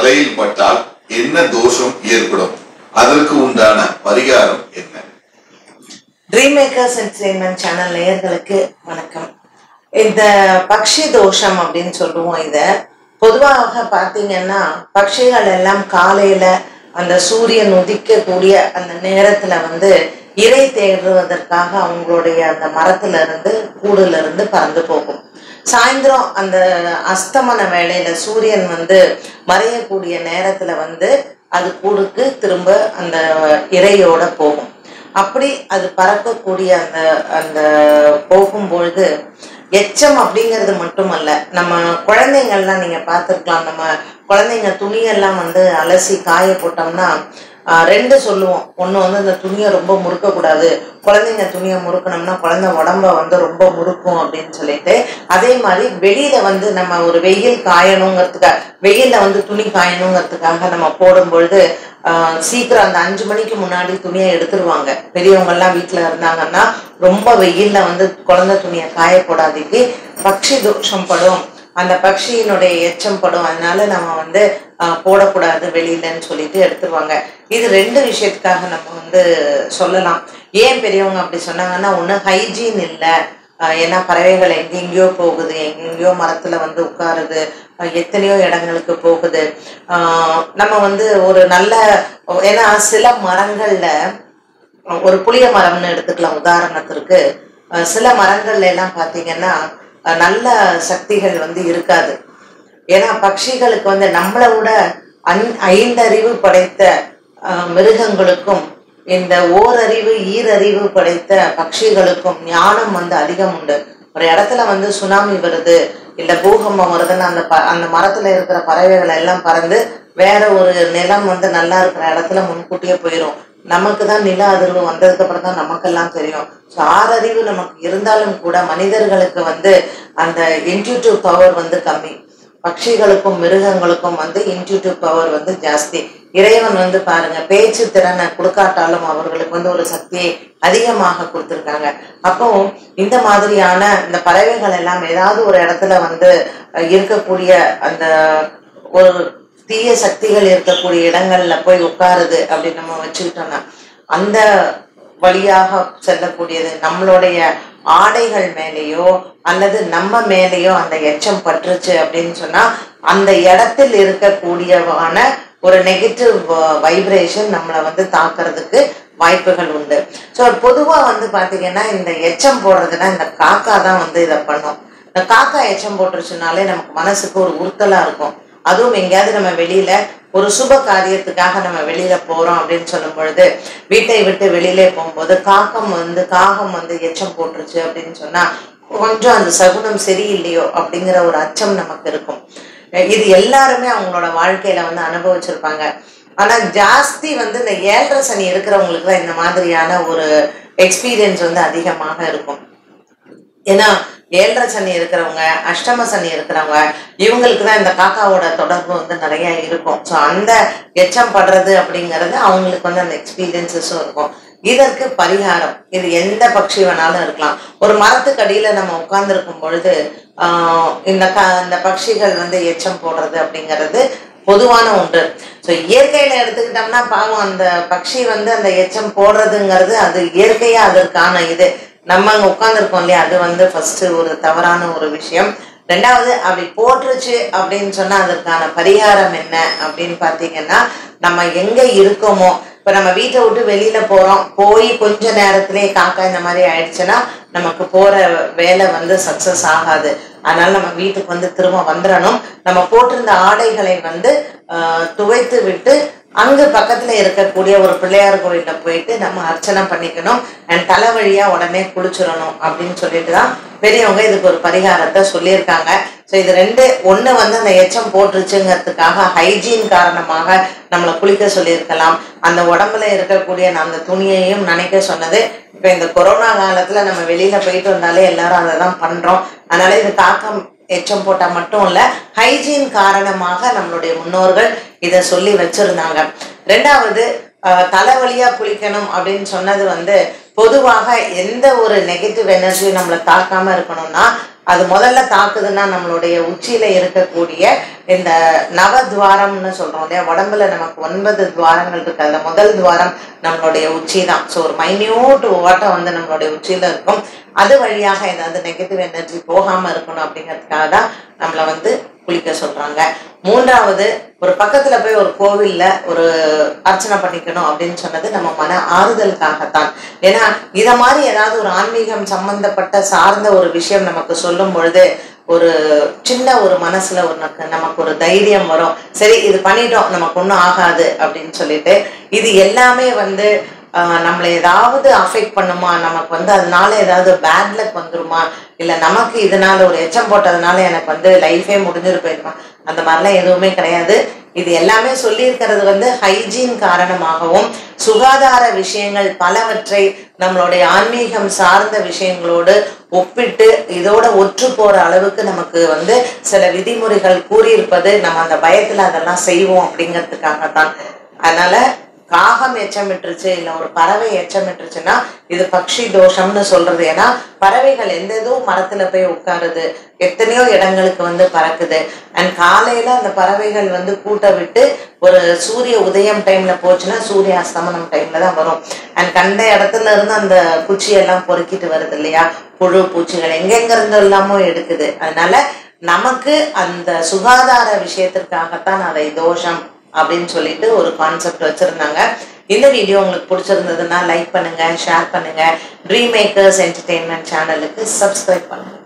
தலையில் பட்டால் என்ன தோஷம் ஏற்படும் அதற்கு உண்டான பரிகாரம் என்ன ட்ரீம் மேக்கர்ஸ் என்டர்டைன்மெண்ட் சேனல் நேயர்களுக்கு வணக்கம் இந்த பக்ஷி தோஷம் அப்படின்னு சொல்லுவோம் இத பொதுவாக பார்த்தீங்கன்னா பட்சிகள் எல்லாம் காலையில அந்த சூரியன் உதிக்கக்கூடிய அந்த நேரத்துல வந்து இறை தேடுவதற்காக அவங்களுடைய அந்த மரத்துல இருந்து கூடுல இருந்து பறந்து போகும் சாயந்தரம் அந்த அஸ்தமன வேளையில சூரியன் வந்து மறையக்கூடிய நேரத்துல வந்து அது கூடுக்கு திரும்ப அந்த இறையோட போகும் அப்படி அது பறக்கக்கூடிய அந்த அந்த போகும்பொழுது எச்சம் அப்படிங்கிறது மட்டுமல்ல நம்ம குழந்தைங்கள்லாம் நீங்க பார்த்துருக்கலாம் நம்ம குழந்தைங்க துணியெல்லாம் வந்து அலசி காய போட்டோம்னா ஆஹ், ரெண்டு சொல்லுவோம் ஒன்று வந்து அந்த துணியை ரொம்ப முறுக்கக்கூடாது குழந்தைங்க துணியை முறுக்கணும்னா குழந்தை உடம்ப வந்து ரொம்ப முறுக்கும் அப்படின்னு சொல்லிட்டு அதே மாதிரி வெளியில வந்து நம்ம ஒரு வெயில் காயணுங்கிறதுக்காக வெயில்ல வந்து துணி காயணுங்கிறதுக்காக நம்ம போடும் பொழுது ஆஹ், சீக்கிரம் அந்த அஞ்சு மணிக்கு முன்னாடி துணியை எடுத்துருவாங்க பெரியவங்க எல்லாம் வீட்டுல இருந்தாங்கன்னா ரொம்ப வெயில்ல வந்து குழந்தை துணியை காய போடாதீங்க பக்ஷி தோஷம் படும் அந்த பக்ஷியினுடைய எச்சம் படும் அதனால நம்ம வந்து ஆஹ், போடக்கூடாது வெளியிலன்னு சொல்லிட்டு எடுத்துருவாங்க இது ரெண்டு விஷயத்துக்காக நம்ம வந்து சொல்லலாம் ஏன் பெரியவங்க அப்படி சொன்னாங்கன்னா ஒண்ணு ஹைஜீன் இல்லை ஆஹ் ஏன்னா பறவைகள் எங்கெங்கேயோ போகுது எங்கெங்கேயோ மரத்துல வந்து உட்காருது ஆஹ் எத்தனையோ இடங்களுக்கு போகுது ஆஹ் நம்ம வந்து ஒரு நல்ல ஏன்னா சில மரங்கள்ல ஒரு புளிய மரம்னு எடுத்துக்கலாம் உதாரணத்திற்கு ஆஹ் சில மரங்கள்ல எல்லாம் பார்த்தீங்கன்னா ஆஹ் நல்ல சக்திகள் வந்து இருக்காது ஏன்னா பட்சிகளுக்கு வந்து நம்மளை விட அன் ஐந்தறிவு படைத்த ஆஹ் மிருகங்களுக்கும் இந்த ஓரறிவு ஈரறிவு படைத்த பட்சிகளுக்கும் ஞானம் வந்து அதிகம் உண்டு ஒரு இடத்துல வந்து சுனாமி வருது இல்ல பூகம்பம் வருதுன்னு அந்த ப அந்த மரத்துல இருக்கிற பறவைகள் எல்லாம் பறந்து வேற ஒரு நிலம் வந்து நல்லா இருக்கிற இடத்துல முன்கூட்டியே போயிடும் நமக்கு தான் நில அதிர்வு வந்ததுக்கு அப்புறம் தான் நமக்கெல்லாம் தெரியும் ஸோ ஆறறிவு நமக்கு இருந்தாலும் கூட மனிதர்களுக்கு வந்து அந்த இன்ட்யூட்டிவ் பவர் வந்து கம்மி பட்சிகளுக்கும் மிருகங்களுக்கும் வந்து இன்ட்யூட்டிவ் பவர் வந்து ஜாஸ்தி இறைவன் வந்து பாருங்க பேச்சு திறனை கொடுக்காட்டாலும் அவர்களுக்கு வந்து ஒரு சக்தியை அதிகமாக கொடுத்துருக்காங்க அப்போ இந்த மாதிரியான இந்த பறவைகள் எல்லாம் ஏதாவது ஒரு இடத்துல வந்து அஹ், இருக்கக்கூடிய அந்த ஒரு தீய சக்திகள் இருக்கக்கூடிய இடங்கள்ல போய் உட்காருது அப்படின்னு நம்ம வச்சுக்கிட்டோம்னா அந்த வழியாக செல்லக்கூடியது நம்மளுடைய ஆடைகள் மேலேயோ அல்லது நம்ம மேலேயோ அந்த எச்சம் பற்றுச்சு அப்படின்னு சொன்னா அந்த இடத்தில் இருக்கக்கூடியவான ஒரு நெகட்டிவ் வைப்ரேஷன் நம்மளை வந்து தாக்குறதுக்கு வாய்ப்புகள் உண்டு ஸோ பொதுவாக வந்து பார்த்தீங்கன்னா இந்த எச்சம் போடுறதுன்னா இந்த காக்கா தான் வந்து இதை பண்ணும் இந்த காக்கா எச்சம் போட்டுருச்சுனாலே நமக்கு மனசுக்கு ஒரு உறுத்தலா இருக்கும் அதுவும் எங்கேயாவது நம்ம வெளியில ஒரு சுப காரியத்துக்காக நம்ம வெளியில போறோம் அப்படின்னு சொல்லும் பொழுது வீட்டை விட்டு வெளியிலே போகும்போது காக்கம் வந்து காகம் வந்து எச்சம் போட்டுருச்சு அப்படின்னு சொன்னா கொஞ்சம் அந்த சகுனம் சரியில்லையோ அப்படிங்கிற ஒரு அச்சம் நமக்கு இருக்கும் இது எல்லாருமே அவங்களோட வாழ்க்கையில வந்து அனுபவிச்சிருப்பாங்க ஆனா ஜாஸ்தி வந்து இந்த ஏழரை சனி இருக்கிறவங்களுக்கு தான் இந்த மாதிரியான ஒரு எக்ஸ்பீரியன்ஸ் வந்து அதிகமாக இருக்கும் ஏன்னா ஏழரை சனி இருக்கிறவங்க அஷ்டம சனி இருக்கிறவங்க இவங்களுக்கு தான் இந்த காக்காவோட தொடர்பு வந்து நிறைய இருக்கும் ஸோ அந்த எச்சம் படுறது அப்படிங்கிறது அவங்களுக்கு வந்து அந்த எக்ஸ்பீரியன்சஸும் இருக்கும் இதற்கு பரிகாரம் இது எந்த பட்சி வேணாலும் இருக்கலாம் ஒரு மரத்துக்கு அடியில நம்ம உட்கார்ந்துருக்கும் பொழுது ஆஹ் இந்த க இந்த பட்சிகள் வந்து எச்சம் போடுறது அப்படிங்கிறது பொதுவான ஒன்று ஸோ இயற்கையில எடுத்துக்கிட்டோம்னா பாவம் அந்த பட்சி வந்து அந்த எச்சம் போடுறதுங்கிறது அது இயற்கையா அதற்கான இது நம்ம அங்க உட்கார்ந்துருக்கோம் இல்லையா அது வந்து ஃபர்ஸ்ட் ஒரு தவறான ஒரு விஷயம் ரெண்டாவது அப்படி போட்டுருச்சு அப்படின்னு சொன்னா அதற்கான பரிகாரம் என்ன அப்படின்னு பார்த்தீங்கன்னா நம்ம எங்க இருக்கோமோ இப்ப நம்ம வீட்டை விட்டு வெளியில போறோம் போய் கொஞ்ச நேரத்திலேயே காக்கா இந்த மாதிரி ஆயிடுச்சுன்னா நமக்கு போற வேலை வந்து சக்சஸ் ஆகாது அதனால நம்ம வீட்டுக்கு வந்து திரும்ப வந்துடணும் நம்ம போட்டிருந்த ஆடைகளை வந்து ஆஹ், துவைத்து விட்டு அங்கு பக்கத்துல இருக்கக்கூடிய ஒரு பிள்ளையார் கோயில்ல போயிட்டு நம்ம அர்ச்சனை பண்ணிக்கணும் அண்ட் தலைவழியா உடனே குளிச்சிடணும் அப்படின்னு சொல்லிட்டு தான் பெரியவங்க இதுக்கு ஒரு பரிகாரத்தை சொல்லியிருக்காங்க ஸோ இது ரெண்டு ஒண்ணு வந்து அந்த எச்சம் போட்டுருச்சுங்கிறதுக்காக ஹைஜீன் காரணமாக நம்மளை குளிக்க சொல்லியிருக்கலாம் அந்த உடம்புல இருக்கக்கூடிய அந்த துணியையும் நினைக்க சொன்னது இப்போ இந்த கொரோனா காலத்துல நம்ம வெளியில போயிட்டு வந்தாலே எல்லாரும் அதை தான் பண்றோம் அதனால இது தாக்கம் எச்சம் போட்டா மட்டும் இல்ல ஹைஜீன் காரணமாக நம்மளுடைய முன்னோர்கள் இதை சொல்லி வச்சிருந்தாங்க ரெண்டாவது அஹ், தலைவலியா குளிக்கணும் அப்படின்னு சொன்னது வந்து பொதுவாக எந்த ஒரு நெகட்டிவ் எனர்ஜியும் நம்மளை தாக்காம இருக்கணும்னா அது முதல்ல தாக்குதுன்னா நம்மளுடைய உச்சியில இருக்கக்கூடிய இந்த நவத்வாரம்னு சொல்றோம் இல்லையா உடம்புல நமக்கு ஒன்பது துவாரங்கள் இருக்கு அதுல முதல் துவாரம் நம்மளுடைய உச்சி தான் ஸோ ஒரு மைன்யூட் ஓட்டம் வந்து நம்மளுடைய உச்சியில இருக்கும் அது வழியாக ஏதாவது நெகட்டிவ் எனர்ஜி போகாம இருக்கணும் அப்படிங்கிறதுக்காக தான் நம்மளை வந்து குளிக்க சொல்றாங்க மூன்றாவது ஒரு பக்கத்துல போய் ஒரு கோவில்ல ஒரு அர்ச்சனை பண்ணிக்கணும் அப்படின்னு சொன்னது நம்ம மன ஆறுதலுக்காகத்தான் ஏன்னா இத மாதிரி ஏதாவது ஒரு ஆன்மீகம் சம்பந்தப்பட்ட சார்ந்த ஒரு விஷயம் நமக்கு சொல்லும் பொழுது ஒரு சின்ன ஒரு மனசுல உனக்கு நமக்கு ஒரு தைரியம் வரும் சரி இது பண்ணிட்டோம் நமக்கு ஒன்றும் ஆகாது அப்படின்னு சொல்லிட்டு இது எல்லாமே வந்து ஆஹ் நம்மளை ஏதாவது அஃபெக்ட் பண்ணுமா நமக்கு வந்து அதனால ஏதாவது பேட் லக் வந்துருமா இல்லை நமக்கு இதனால ஒரு எச்சம் போட்டதுனால எனக்கு வந்து லைஃபே முடிஞ்சிரு போயிருமா அந்த மாதிரிலாம் எதுவுமே கிடையாது இது எல்லாமே சொல்லியிருக்கிறது வந்து ஹைஜீன் காரணமாகவும் சுகாதார விஷயங்கள் பலவற்றை நம்மளுடைய ஆன்மீகம் சார்ந்த விஷயங்களோடு ஒப்பிட்டு இதோட ஒற்று போற அளவுக்கு நமக்கு வந்து சில விதிமுறைகள் கூறியிருப்பது நம்ம அந்த பயத்துல அதெல்லாம் செய்வோம் அப்படிங்கிறதுக்காக தான் அதனால காகம் எச்சமிட்டுருச்சு இல்லை ஒரு பறவை எச்சமிட்டுருச்சுன்னா இது பக்ஷி தோஷம்னு சொல்றது ஏன்னா பறவைகள் எந்த ஏதோ மரத்துல போய் உட்காருது எத்தனையோ இடங்களுக்கு வந்து பறக்குது அண்ட் காலையில அந்த பறவைகள் வந்து கூட்ட விட்டு ஒரு சூரிய உதயம் டைம்ல போச்சுன்னா சூரிய அஸ்தமனம் டைம்ல தான் வரும் அண்ட் கண்ட இடத்துல இருந்து அந்த குச்சியெல்லாம் பொறுக்கிட்டு வருது இல்லையா புழு பூச்சிகள் எங்கெங்க இருந்து எல்லாமோ எடுக்குது அதனால நமக்கு அந்த சுகாதார விஷயத்திற்காகத்தான் அதை தோஷம் அப்படின்னு சொல்லிட்டு ஒரு கான்செப்ட் வச்சிருந்தாங்க இந்த வீடியோ உங்களுக்கு பிடிச்சிருந்ததுன்னா லைக் பண்ணுங்க ஷேர் பண்ணுங்க ட்ரீம் மேக்கர்ஸ் என்டர்டெயின்மெண்ட் சேனலுக்கு சப்ஸ்கிரைப் பண்ணுங்க